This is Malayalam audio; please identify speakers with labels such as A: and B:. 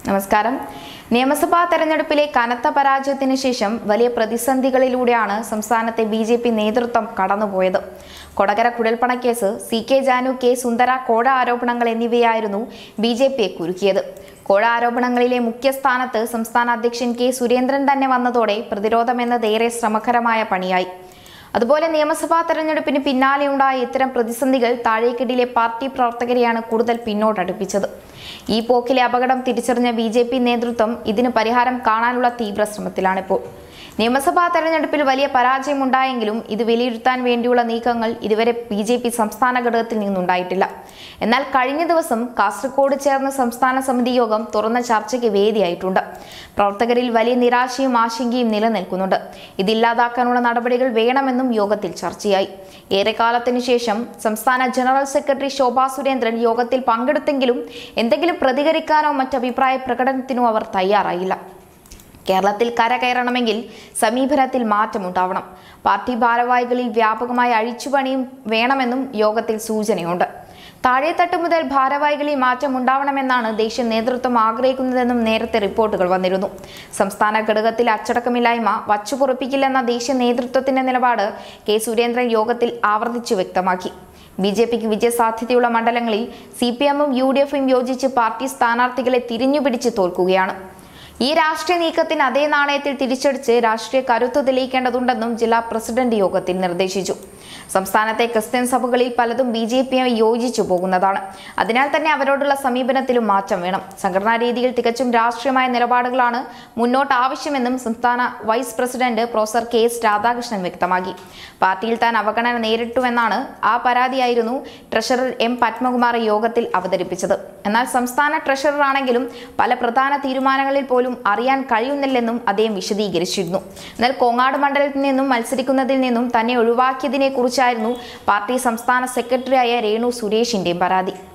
A: നമസ്കാരം നിയമസഭാ തെരഞ്ഞെടുപ്പിലെ കനത്ത പരാജയത്തിന് ശേഷം വലിയ പ്രതിസന്ധികളിലൂടെയാണ് സംസ്ഥാനത്തെ ബി ജെ പി നേതൃത്വം കടന്നുപോയത് കൊടകര കുഴൽപ്പണക്കേസ് C K Janu K Sundara കോഴ ആരോപണങ്ങൾ എന്നിവയായിരുന്നു ബി ജെ പിയെ കുരുക്കിയത് കോഴ ആരോപണങ്ങളിലെ മുഖ്യ സ്ഥാനത്ത് സംസ്ഥാന അധ്യക്ഷൻ കെ സുരേന്ദ്രൻ തന്നെ വന്നതോടെ പ്രതിരോധമെന്നത് ഏറെ ശ്രമകരമായ പണിയായി അതുപോലെ നിയമസഭാ തെരഞ്ഞെടുപ്പിന് പിന്നാലെയുണ്ടായ ഇത്തരം പ്രതിസന്ധികൾ താഴേക്കിടിയിലെ പാർട്ടി പ്രവർത്തകരെയാണ് കൂടുതൽ പിന്നോട്ടടുപ്പിച്ചത് ഈ പോക്കിലെ അപകടം തിരിച്ചറിഞ്ഞ ബി ജെ പി നേതൃത്വം ഇതിന് പരിഹാരം കാണാനുള്ള തീവ്ര ശ്രമത്തിലാണിപ്പോൾ നിയമസഭാ തെരഞ്ഞെടുപ്പിൽ വലിയ പരാജയമുണ്ടായെങ്കിലും ഇത് വിലയിരുത്താൻ വേണ്ടിയുള്ള നീക്കങ്ങൾ ഇതുവരെ ബി ജെ പി സംസ്ഥാന ഘടകത്തിൽ നിന്നുണ്ടായിട്ടില്ല എന്നാൽ കഴിഞ്ഞ ദിവസം കാസർഗോഡ് ചേർന്ന സംസ്ഥാന സമിതി യോഗം തുറന്ന ചർച്ചയ്ക്ക് വേദിയായിട്ടുണ്ട് പ്രവർത്തകരിൽ വലിയ നിരാശയും ആശങ്കയും നിലനിൽക്കുന്നുണ്ട് ഇതില്ലാതാക്കാനുള്ള നടപടികൾ വേണമെന്നും യോഗത്തിൽ ചർച്ചയായി ഏറെക്കാലത്തിനു ശേഷം സംസ്ഥാന ജനറൽ സെക്രട്ടറി ശോഭാ സുരേന്ദ്രൻ യോഗത്തിൽ പങ്കെടുത്തെങ്കിലും എന്തെങ്കിലും പ്രതികരിക്കാനോ മറ്റഭിപ്രായ പ്രകടനത്തിനോ അവർ തയ്യാറായില്ല കേരളത്തിൽ കരകയറണമെങ്കിൽ സമീപനത്തിൽ മാറ്റമുണ്ടാവണം പാർട്ടി ഭാരവാഹികളിൽ വ്യാപകമായ അഴിച്ചുപണിയും വേണമെന്നും യോഗത്തിൽ സൂചനയുണ്ട് താഴെത്തട്ട് മുതൽ ഭാരവാഹികളിൽ മാറ്റം ഉണ്ടാവണമെന്നാണ് ദേശീയ നേതൃത്വം ആഗ്രഹിക്കുന്നതെന്നും നേരത്തെ റിപ്പോർട്ടുകൾ വന്നിരുന്നു സംസ്ഥാന ഘടകത്തിൽ അച്ചടക്കമില്ലായ്മ വച്ചുപുറപ്പിക്കില്ലെന്ന ദേശീയ നേതൃത്വത്തിന്റെ നിലപാട് കെ സുരേന്ദ്രൻ യോഗത്തിൽ ആവർത്തിച്ചു വ്യക്തമാക്കി ബി ജെ പിക്ക് വിജയസാധ്യതയുള്ള മണ്ഡലങ്ങളിൽ സി പി എമ്മും യു ഡി എഫും യോജിച്ച് പാർട്ടി സ്ഥാനാർത്ഥികളെ തിരിഞ്ഞുപിടിച്ച് തോൽക്കുകയാണ് ഈ രാഷ്ട്രീയ നീക്കത്തിന് അതേ നാണയത്തിൽ തിരിച്ചടിച്ച് രാഷ്ട്രീയ കരുത്ത് തെളിയിക്കേണ്ടതുണ്ടെന്നും ജില്ലാ പ്രസിഡന്റ് യോഗത്തിൽ നിർദ്ദേശിച്ചു സംസ്ഥാനത്തെ ക്രിസ്ത്യൻ സഭകളിൽ പലതും ബി ജെ പിയുമായി യോജിച്ചു പോകുന്നതാണ് അതിനാൽ തന്നെ അവരോടുള്ള സമീപനത്തിലും മാറ്റം വേണം സംഘടനാ രീതിയിൽ തികച്ചും രാഷ്ട്രീയമായ നിലപാടുകളാണ് മുന്നോട്ട് ആവശ്യമെന്നും സംസ്ഥാന vice president professor K S Radhakrishnan വ്യക്തമാക്കി പാർട്ടിയിൽ താൻ അവഗണന നേരിട്ടുവെന്നാണ് ആ പരാതിയായിരുന്നു ട്രഷറർ എം പത്മകുമാർ യോഗത്തിൽ അവതരിപ്പിച്ചത് എന്നാൽ സംസ്ഥാന ട്രഷറർ ആണെങ്കിലും പല പ്രധാന തീരുമാനങ്ങളിൽ പോലും അറിയാൻ കഴിയുന്നില്ലെന്നും അദ്ദേഹം വിശദീകരിച്ചിരുന്നു എന്നാൽ കോങ്ങാട് മണ്ഡലത്തിൽ നിന്നും മത്സരിക്കുന്നതിൽ നിന്നും തന്നെ ഒഴിവാക്കിയതിനെ കുറിച്ചായിരുന്നു പാർട്ടി സംസ്ഥാന സെക്രട്ടറിയായ രേണു സുരേഷിന്റെയും പരാതി